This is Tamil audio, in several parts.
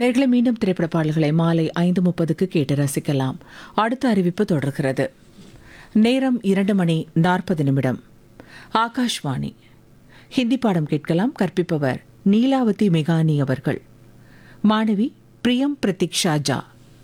நேர்களை மீண்டும் திரைப்பட பாடல்களை மாலை ஐந்து முப்பதுக்கு கேட்டு ரசிக்கலாம் அடுத்த அறிவிப்பு தொடர்கிறது நேரம் இரண்டு மணி நாற்பது நிமிடம் ஆகாஷ்வாணி ஹிந்தி பாடம் கேட்கலாம் கற்பிப்பவர் நீலாவதி மெகானி அவர்கள் மாணவி பிரியம் பிரதீக்ஷா ஜா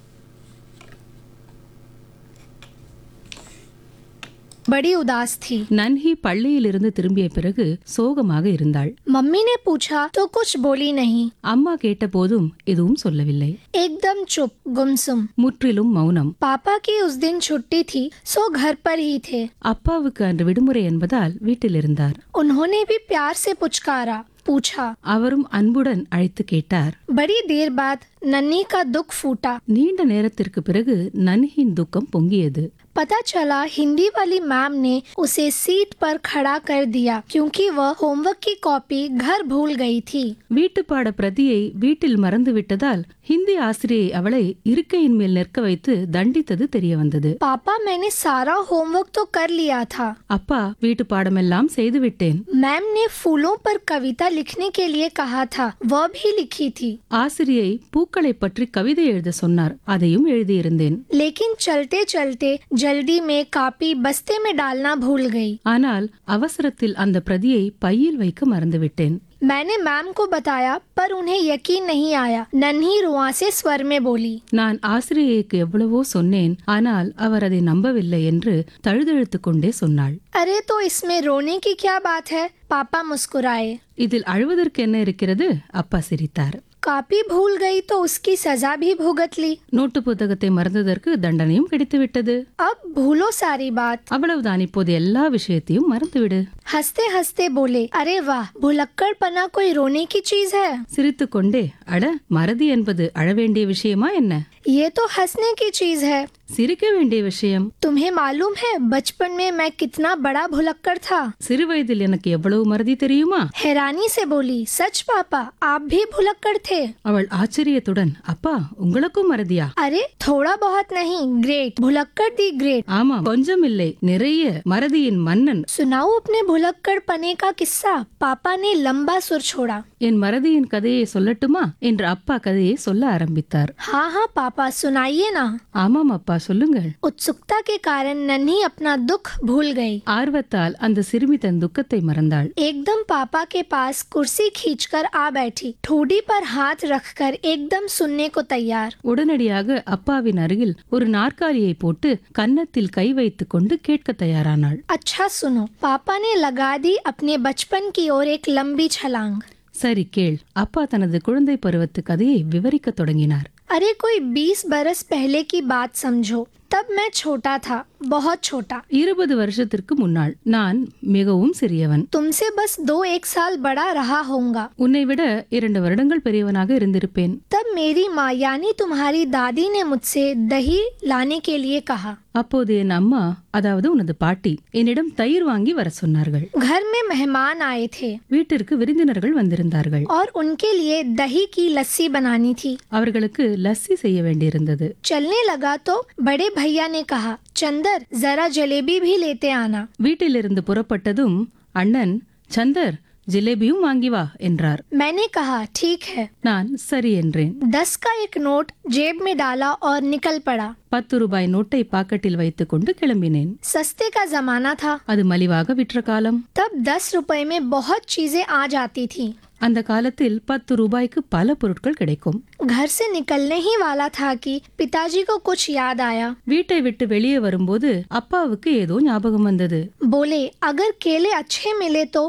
बड़ी उदास थी நன்ஹி பள்ளியிலிருந்து திரும்பிய பிறகு சோகமாக இருந்தாள் मम्मी ने पूछा तो कुछ बोली नहीं அம்மா கேட்டபோதும் எதுவும் சொல்லவில்லை एकदम चुप गुमसुम முற்றிலும் மௌனம் पापा की उस दिन छुट्टी थी सो घर पर ही थे அப்பாவுக்கு அன்று விடுமுறை என்பதால் வீட்டில் இருந்தார் उन्होंने भी प्यार से पुचकारा पूछा அவரும் அன்புடன் அழைத்து கேட்டார் बड़ी देर बाद नन्ही का दुख फूटा நீண்ட நேரத்திற்கு பிறகு நன்ஹின் துக்கம் பொங்கியது पता चला हिंदी वाली मैम ने उसे सीट पर खड़ा कर दिया क्योंकि वह होमवर्क की कॉपी घर भूल गई थी வீட்டுப்பாட பிரதியை வீட்டில் மறந்து விட்டதால் ஹிந்தி ஆசிரியை அவளை இருக்கையின் மேல் நிற்க வைத்து தண்டித்தது தெரிய வந்தது पापा मैंने सारा होमवर्क तो कर लिया था அப்பா வீட்டு பாடமெல்லாம் செய்துவிட்டேன் मैम ने फूलों पर कविता लिखने के लिए कहा था वह भी लिखी थी ஆசிரியை பூக்களை பற்றி கவிதை எழுத சொன்னார் அதையும் எழுதியிருந்தேன் लेकिन चलते चलते जल्दी में कापी बस्ते में डालना भूल गई ஆனால் அவசரத்தில் அந்த பிரதியை பையில் வைக்க மறந்துவிட்டேன் मैंने मैम को बताया पर उन्हें यकीन नहीं आया नन्ही रुआ से स्वर में बोली நான் ஆசிரியைக்கு எவ்வளவோ சொன்னேன் ஆனால் அவர் அதை நம்பவில்லை என்று தழுதழுத்து கொண்டே சொன்னாள் अरे तो इसमें रोने की क्या बात है पापा मुस्कुराए இதில் அழுவதற்கு என்ன இருக்கிறது அப்பா சிரித்தார் कापी भूल गई तो उसकी सजा भी भुगत ली நோட்டு புத்தகத்தை மறந்ததற்கு தண்டனையும் கிடைத்துவிட்டது अब भूलो सारी बात அவ்வளவுதான் இப்போது எல்லா விஷயத்தையும் மறந்துவிடு हंसते हंसते बोले अरे वाह भुलक्कड़पना कोई रोने की चीज है சிரித்துக்கொண்டே அட மறதி என்பது அழ வேண்டிய விஷயமா என்ன ये तो हंसने की चीज है சிரிக்க வேண்டிய விஷயம் तुम्हें मालूम है बचपन में मैं कितना बड़ा भुलक्कड़ था சிறுவயதில் எனக்கு எவ்வளவு மறதி தெரியுமா हैरानी से बोली सच पापा आप भी भुलक्कड़ थे அவள் ஆச்சரியத்துடன் அப்பா உங்களுக்கும் மறதியா अरे थोड़ा बहुत नहीं ग्रेट भुलक्कड़ दी ग्रेट ஆமா கொஞ்சம் இல்லை நிறைய மறதியின் மன்னன் सुनाओ अपने भुलक्कड़ पने का किस्सा पापा ने लंबा सुर छोड़ा என் மறதியின் கதையை சொல்லட்டுமா என்று அப்பா கதையை சொல்ல ஆரம்பித்தார் हाँ हाँ पापा सुनाइए ना ஆமாம் அப்பா சொல்லுங்கள் उत्सुकता के कारण नन्ही अपना दुख भूल गई ஆர்வத்தால் அந்த சிறுமி தன் துக்கத்தை மறந்தாள் एकदम पापा के पास कुर्सी खींचकर आ बैठी ठोडी पर हाथ रखकर एकदम सुनने को तैयार உடனடியாக அப்பாவின் அருகில் ஒரு நாற்காலியை போட்டு கன்னத்தில் கை வைத்துக் கொண்டு கேட்க தயாரானாள் अच्छा सुनो पापा ने लगा दी अपने बचपन की ओर एक लंबी छलांग சரி கேள் அப்பா தனது குழந்தை பருவத்து கதையை விவரிக்கத் தொடங்கினார் अरे कोई बीस बरस पहले की बात समझो तब मैं छोटा था बहुत छोटा இருபது வருஷத்திற்கு முன்னாள் நான் மிகவும் சிறியவன் तुमसे बस दो एक साल बड़ा रहा होऊंगा உன்னை விட இரண்டு வருடங்கள் பெரியவனாக இருந்திருப்பேன் तब मेरी माँ यानी तुम्हारी दादी ने मुझसे दही लाने के लिए कहा அப்போது என் அம்மா அதாவது உனது பாட்டி என்னிடம் தயிர் வாங்கி வர சொன்னார்கள் घर में मेहमान आए थे வீட்டிற்கு விருந்தினர்கள் வந்திருந்தார்கள் और उनके लिए दही की लस्सी बनानी थी அவர்களுக்கு லஸ்ஸி செய்ய வேண்டியிருந்தது चलने लगा तो बड़े भैया ने कहा चंदर जरा जलेबी भी लेते आना வீட்டிலிருந்து புறப்பட்டதும் அண்ணன் சந்தர் ஜிலேபியும் வாங்கி வா என்றார் मैंने कहा ठीक है நான் சரி என்றேன் दस का एक नोट जेब में डाला और निकल पड़ा பத்து ரூபாய் நோட்டை பாக்கெட்டில் வைத்துக்கொண்டு கிளம்பினேன் सस्ते का जमाना था அது மலிவாக விற்ற காலம் तब दस रुपए में बहुत चीजें आ जाती थी அந்த காலத்தில் பத்து ரூபாய்க்கு பல பொருட்கள் கிடைக்கும் घर से निकलने ही वाला था कि पिताजी को कुछ याद आया வீட்டை விட்டு வெளியே வரும்போது அப்பாவுக்கு ஏதோ ஞாபகம் வந்தது बोले अगर केले अच्छे मिले तो